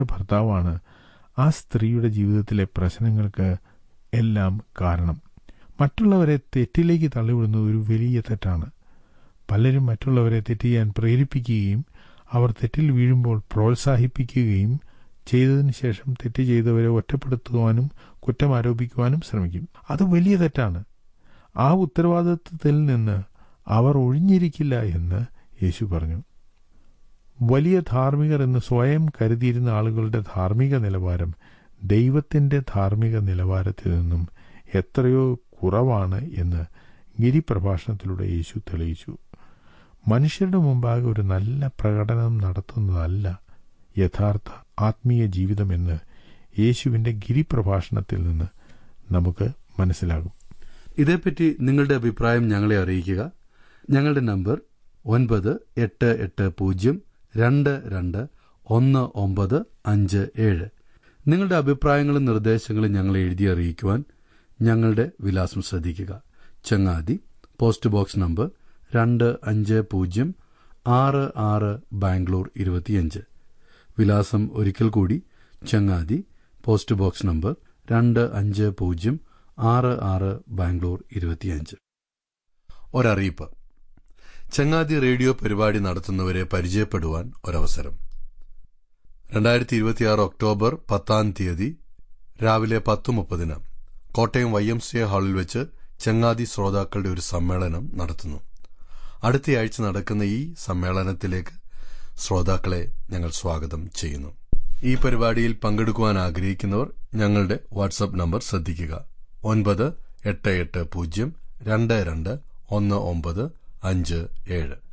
ഭർത്താവാണ് ആ സ്ത്രീയുടെ ജീവിതത്തിലെ പ്രശ്നങ്ങൾക്ക് എല്ലാം കാരണം മറ്റുള്ളവരെ തെറ്റിലേക്ക് തള്ളിവിടുന്നത് ഒരു വലിയ തെറ്റാണ് പലരും മറ്റുള്ളവരെ തെറ്റ് ചെയ്യാൻ പ്രേരിപ്പിക്കുകയും അവർ തെറ്റിൽ വീഴുമ്പോൾ പ്രോത്സാഹിപ്പിക്കുകയും ചെയ്തതിന് ശേഷം തെറ്റ് ചെയ്തവരെ ഒറ്റപ്പെടുത്തുവാനും കുറ്റം ആരോപിക്കുവാനും ശ്രമിക്കും അത് വലിയ തെറ്റാണ് ആ ഉത്തരവാദിത്വത്തിൽ നിന്ന് അവർ ഒഴിഞ്ഞിരിക്കില്ല എന്ന് യേശു പറഞ്ഞു വലിയ ധാർമ്മികർ എന്ന് സ്വയം കരുതിയിരുന്ന ആളുകളുടെ ധാർമ്മിക നിലവാരം ദൈവത്തിന്റെ ധാർമ്മിക നിലവാരത്തിൽ നിന്നും എത്രയോ കുറവാണ് എന്ന് ഗിരിപ്രഭാഷണത്തിലൂടെ യേശു തെളിയിച്ചു മനുഷ്യരുടെ മുമ്പാകെ ഒരു നല്ല പ്രകടനം നടത്തുന്നതല്ല യഥാർത്ഥ ആത്മീയ ജീവിതമെന്ന് യേശുവിന്റെ ഗിരിപ്രഭാഷണത്തിൽ നിന്ന് നമുക്ക് മനസ്സിലാകും ഇതേപ്പറ്റി നിങ്ങളുടെ അഭിപ്രായം ഞങ്ങളെ അറിയിക്കുക ഞങ്ങളുടെ നമ്പർ ഒൻപത് എട്ട് എട്ട് പൂജ്യം രണ്ട് രണ്ട് ഒന്ന് ഒമ്പത് അഞ്ച് ഏഴ് നിങ്ങളുടെ അഭിപ്രായങ്ങളും നിർദ്ദേശങ്ങളും ഞങ്ങളെ എഴുതി അറിയിക്കുവാൻ ഞങ്ങളുടെ വിലാസം ശ്രദ്ധിക്കുക ചങ്ങാതി പോസ്റ്റ് ബോക്സ് നമ്പർ രണ്ട് അഞ്ച് പൂജ്യം ആറ് ആറ് ബാംഗ്ലൂർ ഇരുപത്തിയഞ്ച് വിലാസം ഒരിക്കൽ കൂടി ചങ്ങാതി പോസ്റ്റ് ബോക്സ് നമ്പർ രണ്ട് അഞ്ച് പൂജ്യം ആറ് ആറ് ബാംഗ്ലൂർ ഇരുപത്തിയഞ്ച് ഒരറിയിപ്പ് ചങ്ങാതി റേഡിയോ പരിപാടി നടത്തുന്നവരെ പരിചയപ്പെടുവാൻ ഒരവസരം രണ്ടായിരത്തി ഇരുപത്തിയാറ് ഒക്ടോബർ പത്താം തീയതി രാവിലെ പത്ത് മുപ്പതിന് Kottayam Y M C A ഹാളിൽ വെച്ച് ചങ്ങാതി ശ്രോതാക്കളുടെ ഒരു സമ്മേളനം നടത്തുന്നു അടുത്തയാഴ്ച നടക്കുന്ന ഈ സമ്മേളനത്തിലേക്ക് ശ്രോതാക്കളെ ഞങ്ങൾ സ്വാഗതം ചെയ്യുന്നു ഈ പരിപാടിയിൽ പങ്കെടുക്കുവാൻ ആഗ്രഹിക്കുന്നവർ ഞങ്ങളുടെ വാട്സപ്പ് നമ്പർ ശ്രദ്ധിക്കുക ഒൻപത് എട്ട് എട്ട് പൂജ്യം രണ്ട് രണ്ട് ഒന്ന് ഒമ്പത് അഞ്ച് ഏഴ്